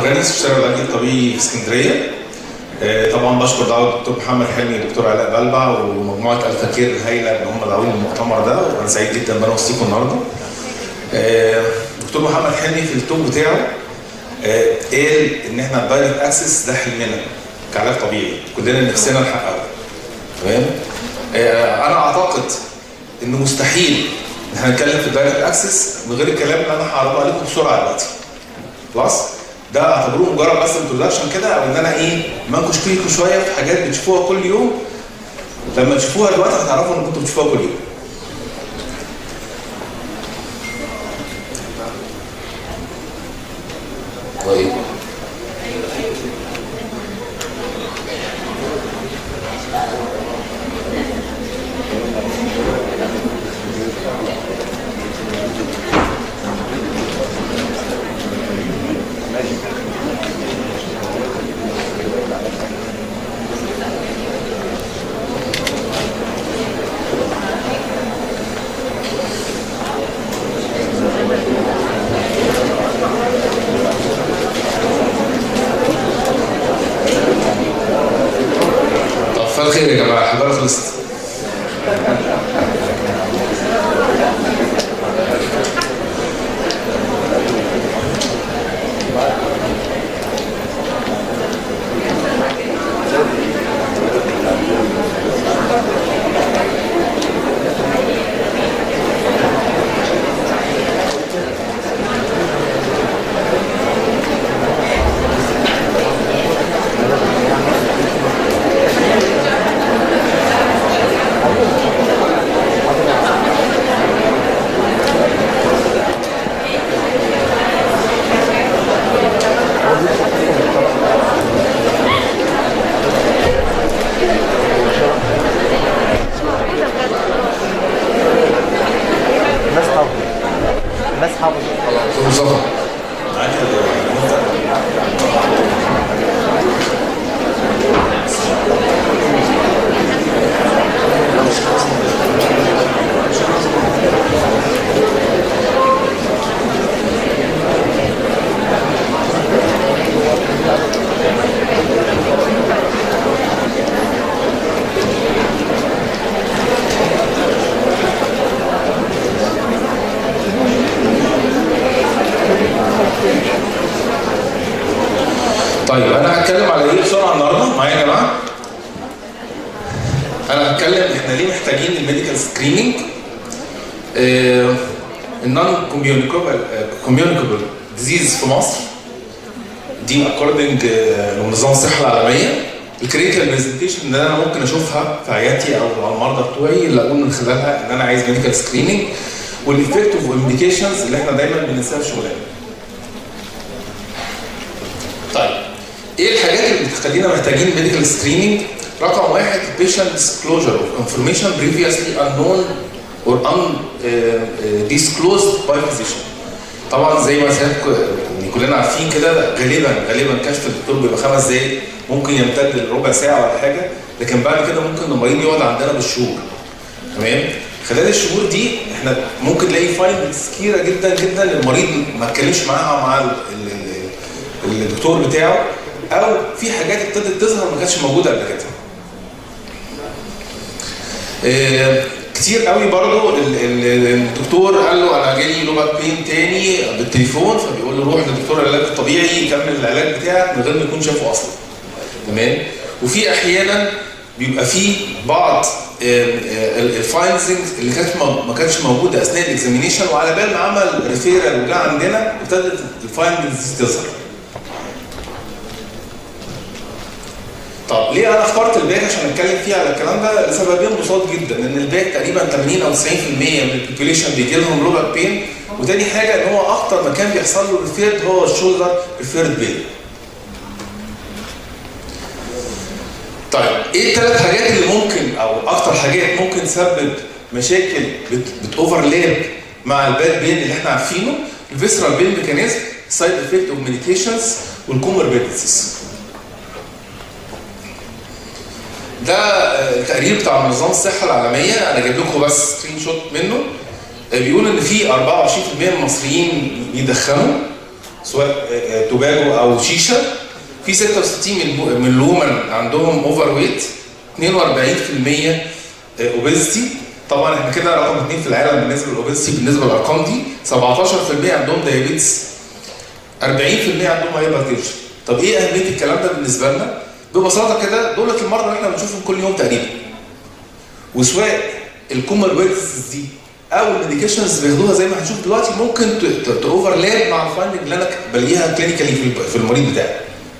اورجانيكس في شارع العلاج الطبيعي في اسكندريه آه، طبعا بشكر دعوه الدكتور محمد حلمي والدكتور علاء بلبع ومجموعه الفكير الهايله ان هم دعوني للمؤتمر ده وانا سعيد جدا ان انا وسطيكم النهارده. آه، دكتور محمد حلمي في التوب بتاعه آه، قال ان احنا الدايركت اكسس ده حلمنا كعلاج طبيعي كلنا نفسنا نحققه. تمام؟ آه، انا اعتقد انه مستحيل ان احنا نتكلم في الدايركت اكسس من غير الكلام اللي انا هعرضه عليكم بسرعه دلوقتي. خلاص؟ ده اعتبروه مجرد بس انتروداكشن كده او ان انا ايه منكش فيكم شويه في حاجات بتشوفوها كل يوم لما تشوفوها دلوقتي هتعرفوا ان كنتوا بتشوفوها كل يوم. طيب طب مساء الخير يا جماعه الحضاره خلصت. الناس حافظة الناس حافظة دكتور مصطفى معاك طيب انا هتكلم على ايه بسرعه النهارده معايا يا جماعه انا هتكلم احنا ليه محتاجين الميديكال سكريننج النون كوميونيكابل كوميونيكابل ديزيز في مصر دي اكوردنج لمنظمه الصحه العالميه الكريتيكال برزنتيشن اللي انا ممكن اشوفها في عيادتي او على المرضى بتوعي اللي اقول من خلالها ان انا عايز ميديكال سكريننج والافكتيف وانديكيشنز اللي احنا دايما بننساها في شغلنا. طيب ايه الحاجات اللي بتخلينا محتاجين ميديكال سكريننج؟ رقم واحد patient disclosure of information previously unknown or undisclosed by physician. طبعا زي ما سيادتكم يعني كلنا عارفين كده غالبا غالبا كشف الدكتور بيبقى خمس دقايق ممكن يمتد لربع ساعه ولا حاجه لكن بعد كده ممكن المريض يقعد عندنا بالشهور تمام خلال الشهور دي احنا ممكن نلاقي فايندز كتيره جدا جدا المريض ما اتكلمش معاها مع ال- ال- ال- الدكتور بتاعه او في حاجات ابتدت تظهر ما كانتش موجوده قبل كده. آه، كتير قوي برضو ال- ال- الدكتور قال له انا جالي لوبك بين تاني بالتليفون فبيقول له روح لدكتور العلاج الطبيعي يكمل العلاج بتاعك من غير ما يكون شافه اصلا. تمام؟ وفي احيانا بيبقى في بعض الفايندنجز اللي كانت مو- ما كانتش موجوده اثناء الاكزامينيشن وعلى بال ما عمل ريفيرال وجا عندنا ابتدت الفايندنجز دي تظهر. طب ليه انا اخترت الباك عشان اتكلم فيه على الكلام ده لسببين بساط جدا ان الباك تقريبا 80 او 90% من البوبيليشن بيجي لهم لوبك بين وتاني حاجه ان هو اكتر مكان بيحصل له ريفيرد هو الشولدر ريفيرد بين طيب ايه الثلاث حاجات اللي ممكن او اكتر حاجات ممكن تسبب مشاكل بت بتوفرلاب مع الباد بين اللي احنا عارفينه الفيسرال بين ميكانيزم سايد افكت اوف ميديكيشنز والكوموربيديتيز ده آه، التقرير بتاع منظمه الصحه العالميه انا جايب لكم بس سكرين شوت منه آه، بيقول ان في 24% من المصريين بيدخنوا سواء آه، آه، توباجو او شيشه في 66 من من الومن عندهم اوفر ويت 42% اوبيزيتي طبعا احنا كده رقم اثنين في العالم بالنسبه للاوبيزيتي بالنسبه للارقام دي 17% عندهم دايابيتس 40% عندهم هايبرتنشن طب ايه اهميه الكلام ده بالنسبه لنا؟ ببساطه كده دولت المرضى اللي احنا بنشوفهم كل يوم تقريبا وسواء الكوموربيدز دي او الميديكيشنز اللي بياخدوها زي ما هنشوف دلوقتي ممكن تاوفرلاب مع الفايندنج اللي انا بلاقيها كلينيكالي في الب- في المريض بتاعي.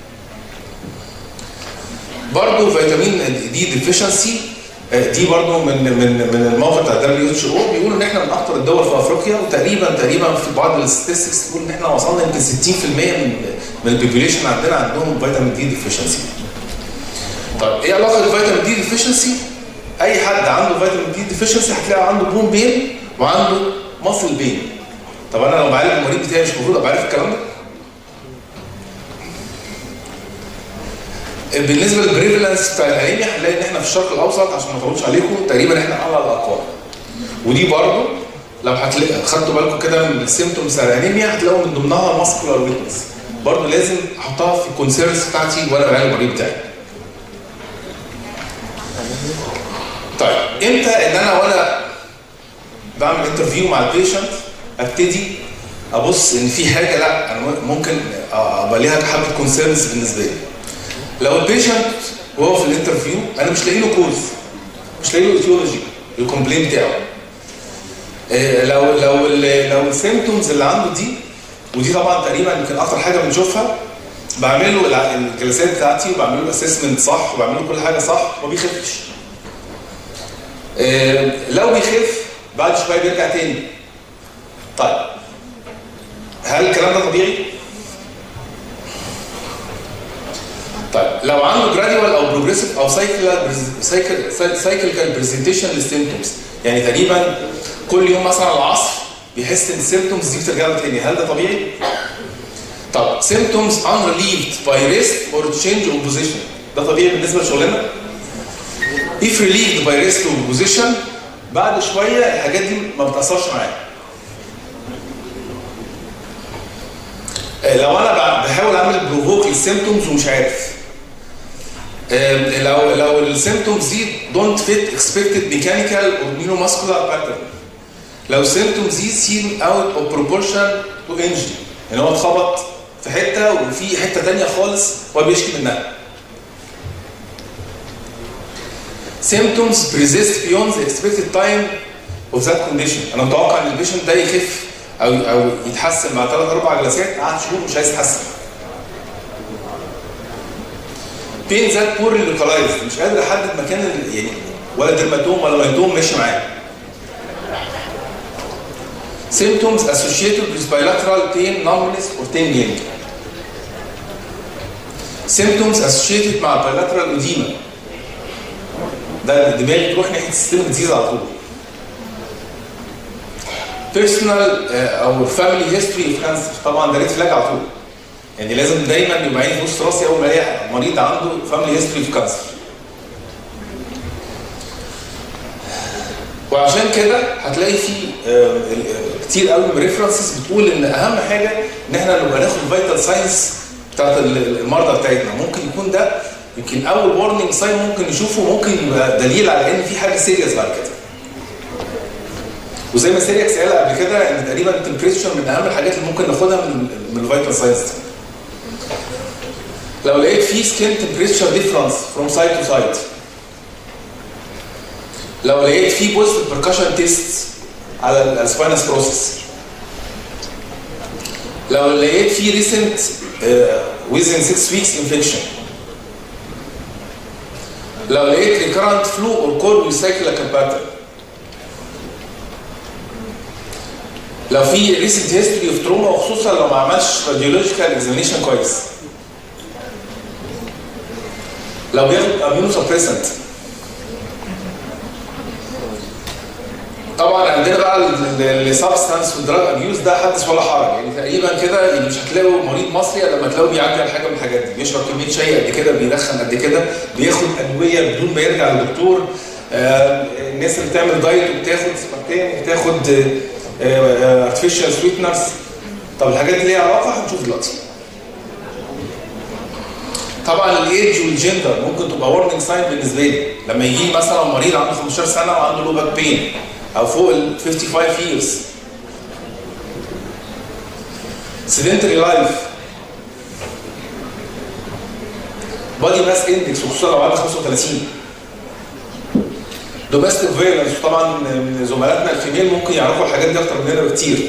برضه فيتامين دي ديفيشنسي دي برضه من من من الموقع بتاع دبليو اتش او بيقولوا ان احنا من اكثر الدول في افريقيا وتقريبا تقريبا في بعض الستاتستكس بتقول ان احنا وصلنا يمكن 60% من من البوبيليشن عندنا عندهم فيتامين دي ديفيشنسي. طيب ايه علاقه الفيتامين دي ديفيشنسي؟ اي حد عنده فيتامين دي ديفيشنسي هتلاقي عنده بون بين وعنده ماسل بين. طب انا لو بعالج المريض بتاعي مش المفروض ابقى عارف الكلام ده؟ بالنسبه للبريفلنس بتاع الانيميا هنلاقي ان احنا في الشرق الاوسط عشان ما اطولش عليكم تقريبا احنا اعلى الارقام. ودي برضه لو هتلاقي خدتوا بالكم كده من السيمتومز بتاع الانيميا هتلاقوا من ضمنها الماسكولار ويكنس. برضه لازم احطها في الكونسيرنز بتاعتي وانا بعالج المريض بتاعي. طيب امتى ان انا وانا بعمل انترفيو مع البيشنت ابتدي ابص ان في حاجه لا انا ممكن ابقى ليها حبه كونسيرنز بالنسبه لي. لو البيشنت وهو في الانترفيو انا مش لاقي له كوز مش لاقي له ايتيولوجي الكومبلين بتاعه. إيه لو لو ال لو السيمتومز اللي عنده دي ودي طبعا تقريبا يمكن اكتر حاجه بنشوفها بعمل له الع- الجلسات بتاعتي وبعمل له الاسسمنت صح وبعمل له كل حاجه صح ما بيخفش. آه، لو بيخف بعد شويه بيرجع تاني. طيب هل الكلام ده طبيعي؟ طيب لو عنده جراديوال او بروجريسيف او سايكل سايكل برزنتيشن للسيمتومز يعني تقريبا كل يوم مثلا على العصر بيحس ان السيمتومز دي بترجع له تاني هل ده طبيعي؟ طب symptoms unrelieved by rest or change of position ده طبيعي بالنسبه لشغلنا؟ if relieved by rest or position بعد شويه الحاجات دي ما بتاثرش معايا. آه، لو انا ب- بحاول اعمل بروفوك للسيمتومز ومش عارف آه، لو لو السيمتومز دي دونت فيت اكسبكتد ميكانيكال اور نيوروماسكولار باترن لو السيمتومز دي سين اوت اوف بروبورشن تو انجري يعني هو اتخبط في حته وفي حته ثانيه خالص هو بيشكي منها symptoms persist beyond the expected time of that condition انا متوقع ان البيشنت ده يخف او او يتحسن مع ثلاث اربع جلسات قعد شهور مش عايز يتحسن بين ذات بور لوكالايزد مش قادر احدد مكان ال- يعني ولا ديرماتوم ولا ميتوم ماشي معاه symptoms associated with bilateral pain numbness or tingling symptoms associated مع bilateral edema ده الدماغ تروح ناحيه السيستم ديزيز على طول بيرسونال او فاميلي هيستوري اوف كانسر طبعا ده ريد فلاج على طول يعني لازم دايما يبقى عيني في وسط راسي اول ما الاقي مريض عنده فاميلي هيستوري اوف كانسر وعشان كده هتلاقي في آه، ال- كتير قوي من ريفرنسز بتقول ان اهم حاجه ان احنا نبقى ناخد فيتال ساينس بتاعت ال- المرضى بتاعتنا ممكن يكون ده يمكن اول وارنينج ساين ممكن نشوفه ممكن يبقى دليل على ان في حاجه سيريس بعد كده وزي ما سيريكس قال قبل كده ان تقريبا التمبريتشر من اهم الحاجات اللي ممكن ناخدها من من الفيتال ساينس لو لقيت في سكين تمبريتشر ديفرنس فروم سايد تو سايد لو لقيت في بوست بركشن تيست على السباينس بروسيس لو لقيت في ريسنت within 6 weeks infection لو لقيت recurrent flu or cold with cyclical pattern لو في ريسنت هيستوري اوف تروما وخصوصا لو ما عملش راديولوجيكال اكزامينيشن كويس لو بياخد اميونو سبريسنت طبعا عندنا بقى السبستانس والدراج ابيوز ده حدث ولا حرج يعني تقريبا كده يعني مش هتلاقوا مريض مصري الا لما تلاقوا بيعدي على حاجه من الحاجات دي بيشرب كميه شاي قد كده بيدخن قد كده بياخد ادويه بدون ما يرجع للدكتور آه الناس اللي بتعمل دايت وبتاخد سبارتين وبتاخد ارتفيشال سويتنرز طب الحاجات دي ليها علاقه هنشوف دلوقتي طبعا الايدج والجندر ممكن تبقى warning ساين بالنسبه لي لما يجي مثلا مريض عنده 15 سنه وعنده لو باك بين او فوق ال 55 years sedentary life بادي ماس اندكس وخصوصا لو عنده 35 دوميستيك فيرنس طبعا من زملاتنا الفيميل ممكن يعرفوا الحاجات دي اكتر مننا بكتير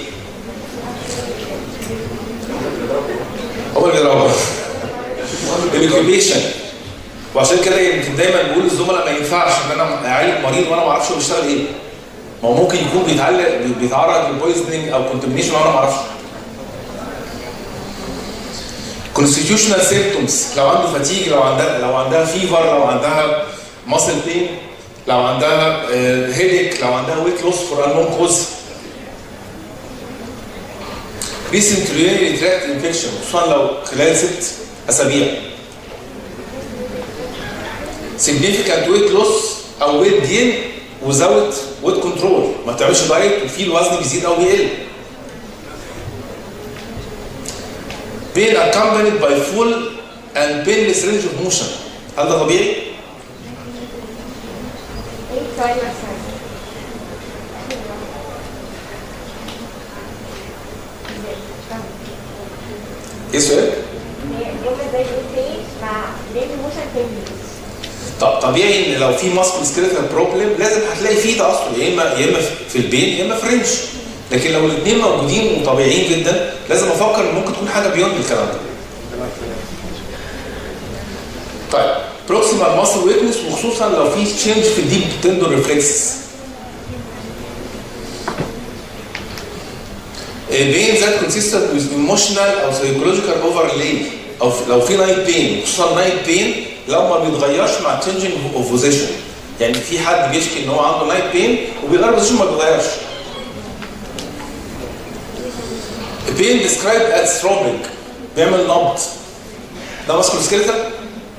هو اللي بيضربها الاوكيبيشن وعشان كده يمكن دايما بقول للزملاء ما ينفعش ان انا اعالج مريض وانا ما اعرفش هو بيشتغل ايه ما هو ممكن يكون بيتعلق بيتعرض لبويزنينج او كونتمينيشن وانا ما اعرفش constitutional symptoms لو عنده فاتيج لو عندها لو عندها فيفر لو عندها ماسل بين لو عندها هيديك لو عندها ويت لوس فور انون كوز ريسنت urinary tract انفكشن خصوصا لو خلال ست اسابيع significant weight loss او weight gain without weight control ما بتعملش دايت وفي الوزن بيزيد او بيقل being accompanied by full and painless range of motion هل ده طبيعي؟ ايه السؤال؟ جملة زي ايه مع ليه موشن تنجز طب طبيعي ان لو في ماسكل سكيلتال بروبلم لازم هتلاقي فيه تاثر يا اما يا اما في البين يا اما في رينج لكن لو الاثنين موجودين وطبيعيين جدا لازم افكر ان ممكن تكون حاجه بيوند الكلام ده. طيب بروكسيمال ماسل ويكنس وخصوصا لو في تشينج في الديب تندون ريفلكس بين ذات كونسيستنت with ايموشنال او سايكولوجيكال اوفرلاي او لو في نايت بين خصوصا نايت بين لو ما بيتغيرش مع تشينجينج اوف بوزيشن يعني في حد بيشكي ان هو عنده نايت بين وبيغير بوزيشن ما بيتغيرش بين ديسكرايب از ثروبنج بيعمل نبض ده ماسكول سكيلتال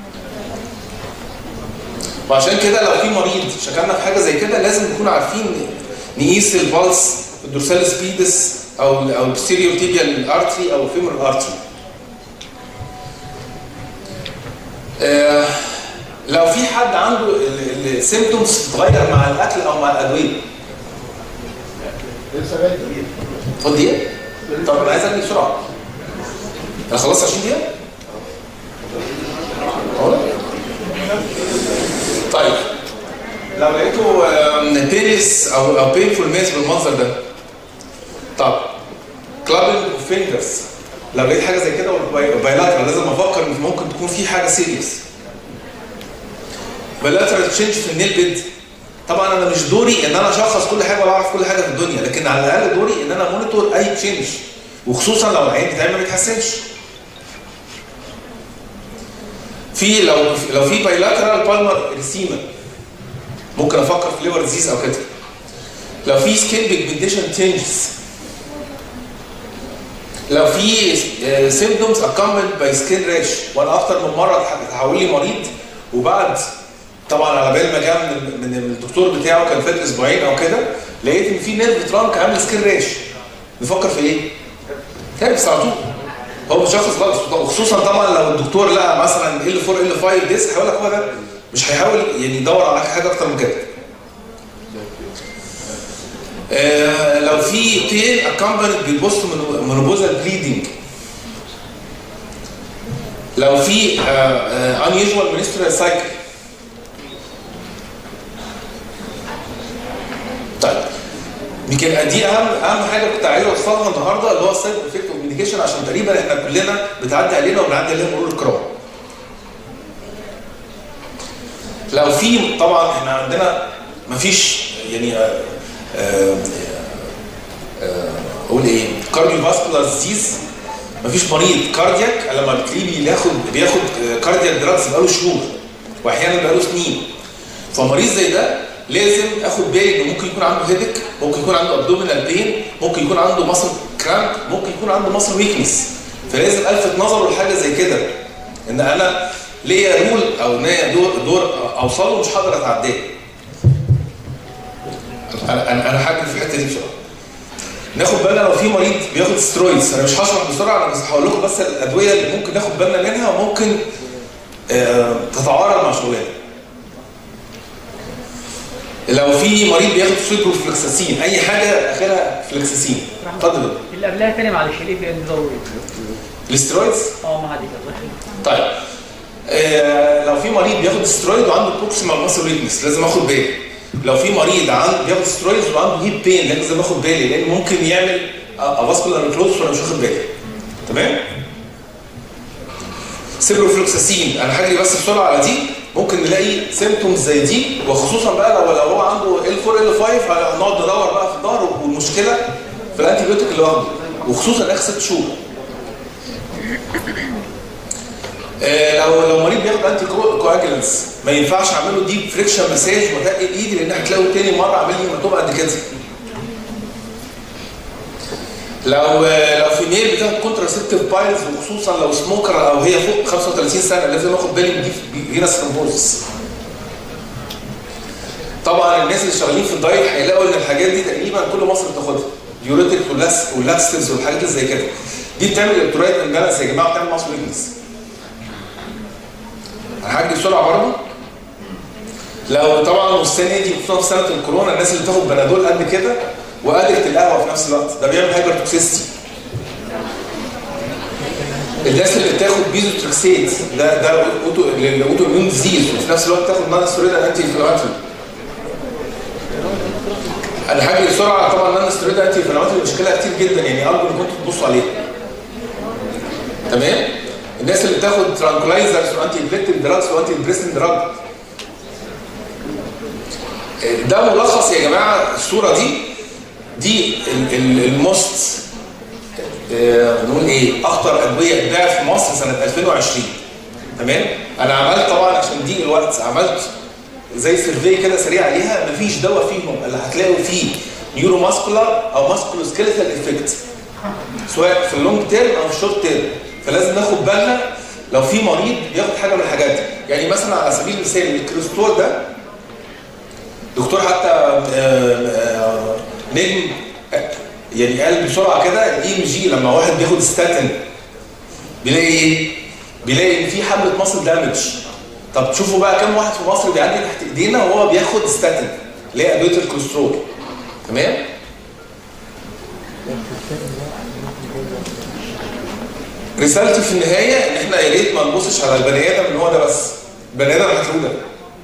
وعشان كده لو في مريض شكلنا في حاجه زي كده لازم نكون عارفين نقيس البلس الدورسال سبيدس او او الستيريوتيبيال ارتري او الفيمورال ارتري آه لو في حد عنده السيمتومز تتغير مع الاكل او مع الادويه خد دقيقه طب انا عايز اجي بسرعه انا خلصت 20 دقيقه أقول لك؟ طيب لو لقيته بيريس او او بينفول ميس بالمنظر ده طب كلابنج فينجرز لو لقيت حاجه زي كده بايلاترال لازم افكر ان ممكن تكون في حاجه سيريس بايلاترال تشينج في النيل بيد طبعا انا مش دوري ان انا اشخص كل حاجه ولا اعرف كل حاجه في الدنيا لكن على الاقل دوري ان انا مونيتور اي تشينج وخصوصا لو العين بتاعي ما بيتحسنش في لو لو في بايلاترال بالمر ريسيما ممكن افكر في ليفر ديزيز او كده لو في سكين بيجمنتيشن تشينجز لو في سيمبتومز اكمبل باي سكين ريش وانا اكتر من مره تحول لي مريض وبعد طبعا على بال ما جاء من, من الدكتور بتاعه كان فات اسبوعين او كده لقيت ان في نيرف ترانك عامل سكين ريش نفكر في ايه؟ تابس على طول هو مشخص غلط وخصوصا طبعا لو الدكتور لقى مثلا ال 4 ال 5 ديسك هيقول لك هو ده مش هيحاول يعني يدور على حاجه اكتر من كده آه لو في بين اكمبانيد بالبوست مونوبوزال بليدنج لو في ان يوجوال منسترال سايكل طيب يمكن دي اهم اهم حاجه كنت عايز اوصلها النهارده اللي هو السايد افكت كوميونيكيشن عشان تقريبا احنا كلنا بتعدي علينا وبنعدي علينا مرور الكرام. لو في طبعا احنا عندنا مفيش يعني آه آه آه اقول ايه كارديو فاسكولار ديزيز مفيش مريض كاردياك لما بتلاقيه بياخد بياخد كاردياك دراجز بقاله شهور واحيانا بقاله سنين فمريض زي ده لازم اخد بالي انه ممكن يكون عنده هيدك ممكن يكون عنده ابدومينال بين ممكن يكون عنده مصل كرامب ممكن يكون عنده مصل ويكنس فلازم الفت نظره لحاجه زي كده ان انا ليا رول او ليا دور دور اوصله مش هقدر اتعداه انا انا انا حاجه في الحته دي بسرعه ناخد بالنا لو في مريض بياخد سترويدز انا مش هشرح بسرعه انا بس هقول لكم بس الادويه اللي ممكن ناخد بالنا منها وممكن آه، تتعارض مع شغلنا لو في مريض بياخد سويبروفلوكساسين اي حاجه اخرها فلوكساسين اتفضل اللي قبلها تاني معلش الاي بي ان ضروري الاسترويدز اه ما عادي الله يخليك. طيب آه لو في مريض بياخد سترويد وعنده بروكسيمال ماسل ويكنس لازم اخد بالي لو في مريض عند بياخد سترويد وعنده هيب بين لازم اخد بالي لان ممكن يعمل افاسكولار نكروز وانا مش واخد بالي تمام سيبروفلوكساسين انا هجري بس بسرعه على دي ممكن نلاقي سيمتومز زي دي وخصوصا بقى لو لو هو عنده ال 4 ال 5 هنقعد ندور بقى في الظهر والمشكله في الانتي بيوتيك اللي واخده وخصوصا اخر ست شهور آه، لو لو مريض بياخد انتي كواجلنس ما ينفعش اعمل له ديب فريكشن مساج واتقل ايدي لان هتلاقوا تاني مره عامل لي هيماتوما قد كده لو لو في ميل بتاخد كونتراسيبتيف بايلز وخصوصا لو سموكر او هي فوق 35 سنه لازم اخد بالي من دي فينس ثرومبوزس طبعا الناس اللي شغالين في الدايت هيلاقوا ان الحاجات دي تقريبا كل مصر بتاخدها ديوريتك واللاكستيفز والحاجات اللي زي كده دي بتعمل الكترولايت امبالانس يا جماعه بتعمل ماسل ويكنس انا هجري بسرعه برضه لو طبعا والسنه دي خصوصا في سنه الكورونا الناس اللي بتاخد بنادول قد كده وقادره القهوه في نفس الوقت ده بيعمل هايبر توكسيستي الناس اللي بتاخد بيزوتريكسيت ده ده اوتو الاوتو اميون ديزيز وفي نفس الوقت تاخد نان ستيرويدال انتي انفلاماتوري انا هجري بسرعه طبعا نان ستيرويدال انتي انفلاماتوري مشكلها كتير جدا يعني ارجو ان كنتوا تبصوا عليها تمام الناس اللي بتاخد ترانكلايزرز وانتي انفكتيف دراجز وانتي ديبريسنت دراج ده ملخص يا جماعه الصوره دي دي الموست نقول ايه اخطر ادويه اتباعت في مصر سنه 2020 تمام انا عملت طبعا عشان دي الوقت عملت زي سيرفي كده سريع عليها مفيش دواء فيهم اللي هتلاقوا فيه نيورو ماسكولار او ماسكولو سكيلتال افكت سواء في اللونج تيرم او في الشورت تيرم فلازم ناخد بالنا لو في مريض بياخد حاجه من الحاجات دي يعني مثلا على سبيل المثال الكريستول ده دكتور حتى آه، آه، نجم آه، يعني قال بسرعه كده الاي ام جي لما واحد بياخد ستاتين بيلاقي ايه؟ بيلاقي ان في حمله مصل دامج طب شوفوا بقى كم واحد في مصر بيعدي تحت ايدينا وهو بياخد ستاتين اللي هي ادويه الكوليسترول تمام؟ رسالتي في النهايه ان احنا يا ريت ما نبصش على البني ادم ان هو ده بس البني ادم هتلاقوه ده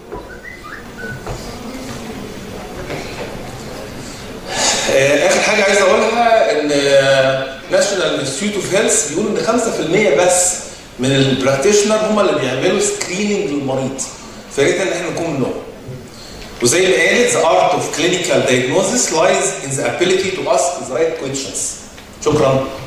آه، اخر حاجه عايز اقولها ان ناشونال انستيتيوت اوف هيلث بيقولوا ان 5% بس من البراكتيشنر هم اللي بيعملوا سكريننج للمريض فيا ريت ان احنا نكون منهم وزي ما قالت the art of clinical diagnosis lies in the ability to ask the right questions شكرا